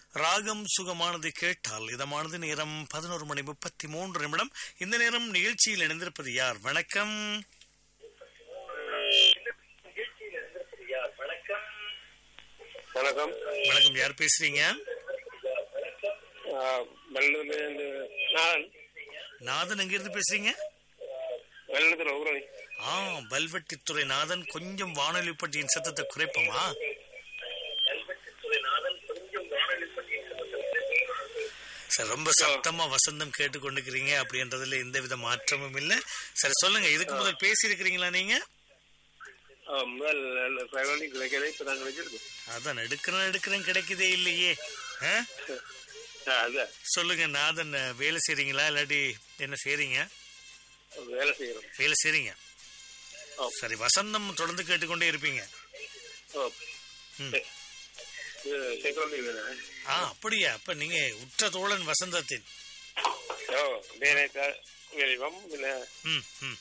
ராகம் சுகமானது கேட்டால் இதமானது நேரம் பதினோரு மணி முப்பத்தி மூன்று நிமிடம் இந்த நேரம் நிகழ்ச்சியில் இணைந்திருப்பது யார் வணக்கம் வணக்கம் வணக்கம் யார் பேசுறீங்க வெள்ளத்துலேருந்து நான் நாதன் எங்கிருந்து பேசுறீங்க வெள்ளத்தில் ஊரணி ஆ பல்வெட்டித்துறை நாதன் கொஞ்சம் வானொலி பட்டியின் சத்தத்தை குறைப்போமா சரி ரொம்ப சத்தமா வசந்தம் கேட்டுக்கொண்டுக்கிறீங்க அப்படின்றதுல எந்த வித மாற்றமும் இல்ல சரி சொல்லுங்க இதுக்கு முதல் பேசி இருக்கிறீங்களா நீங்க முதல் ஃபைவ் கிடைக்கல இப்போ நாங்கள் வச்சிருக்கோம் அதான் எடுக்கிறேன் எடுக்கிறேன் கிடைக்குதே இல்லையே ஆ? ஆ, அதான் சொல்லுங்க நாதன் வேலை செய்றீங்களா இல்லாட்டி என்ன செய்றீங்க வேலை செய்கிறோம் வேலை செய்றீங்க ஓ. சரி வசந்தம் தொடர்ந்து கேட்டுக்கொண்டே இருப்பீங்க ஓ ம். இது செக்யூரிட்டி வேணும் ஆ அப்படியா அப்ப நீங்க உற்ற தோழன் வசந்தத்தின் ஓ வேலை வேலைவம் പിന്നെ ம் ம்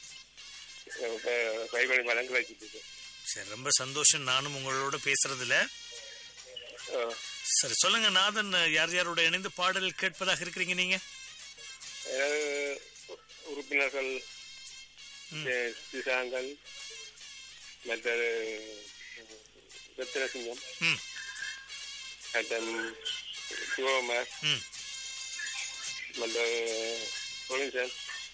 ഫൈവ് മലങ്ങൾ വെച്ചിട്ട് சரி ரொம்ப சந்தோஷம் நானும் உங்களோட பேசுறதுல ஓ சரி சொல்லுங்க நாதன் யார் யாரோட இணைந்து பாடல் கேட்பதாக இருக்கிறீங்க நீங்க அதாவது உறுப்பினர்கள் ம். திசாங்கள் மற்றது ரத்தினசிங்கம் ம் மற்றும் சிவகுமார் ம் மற்ற பொலிசன்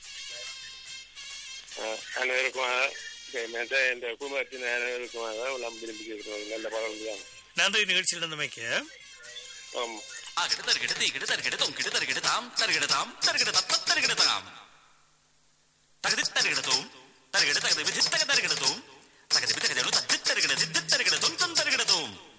அனைவருக்குமாக மற்ற இந்த குடும்பத்தின் அனைவருக்குமாக எல்லாம் விரும்பி இருக்கிறோம் நல்ல பாடல் தான் நன்றி நிகழ்ச்சியில் இருந்தமைக்க ஆமாம் ആ കിട തരകിടത്തി കിട തരകിടത്തും കിട തരകിടതാം തരകിടതാം തരകിടതത്ത തരകിടതാം തകതി തരകിടത്തും തരകിട തകതി വിധി തക തരകിടത്തും തകതി തകതി തത്തി തരകിട തിത്തി തരകിടത്തും തം തരകിടത്തും